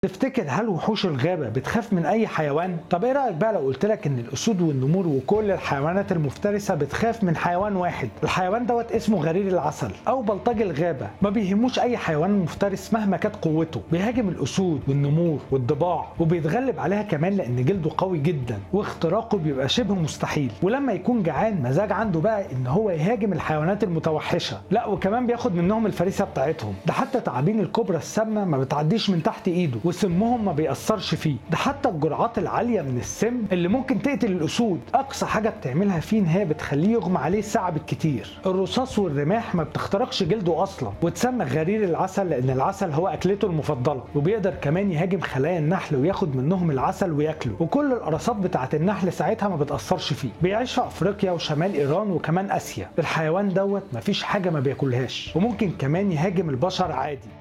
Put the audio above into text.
تفتكر هل وحوش الغابه بتخاف من اي حيوان طب ايه رايك بقى لو قلت لك ان الاسود والنمور وكل الحيوانات المفترسه بتخاف من حيوان واحد الحيوان دوت اسمه غرير العسل او بلطجي الغابه ما بيهموش اي حيوان مفترس مهما كانت قوته بيهاجم الاسود والنمور والضباع وبيتغلب عليها كمان لان جلده قوي جدا واختراقه بيبقى شبه مستحيل ولما يكون جعان مزاج عنده بقى ان هو يهاجم الحيوانات المتوحشه لا وكمان بياخد منهم الفريسه بتاعتهم ده حتى تعابين الكبرى السامه ما بتعديش من تحت ايده وسمهم ما بيأثرش فيه ده حتى الجرعات العاليه من السم اللي ممكن تقتل الاسود اقصى حاجه بتعملها فيه ان هي بتخليه يغمى عليه ساعه بالكتير الرصاص والرماح ما بتخترقش جلده اصلا وتسمى غرير العسل لان العسل هو اكلته المفضله وبيقدر كمان يهاجم خلايا النحل وياخد منهم العسل وياكله وكل القرصات بتاعه النحل ساعتها ما بتاثرش فيه بيعيش في افريقيا وشمال ايران وكمان اسيا الحيوان دوت مفيش حاجه ما بياكلهاش وممكن كمان يهاجم البشر عادي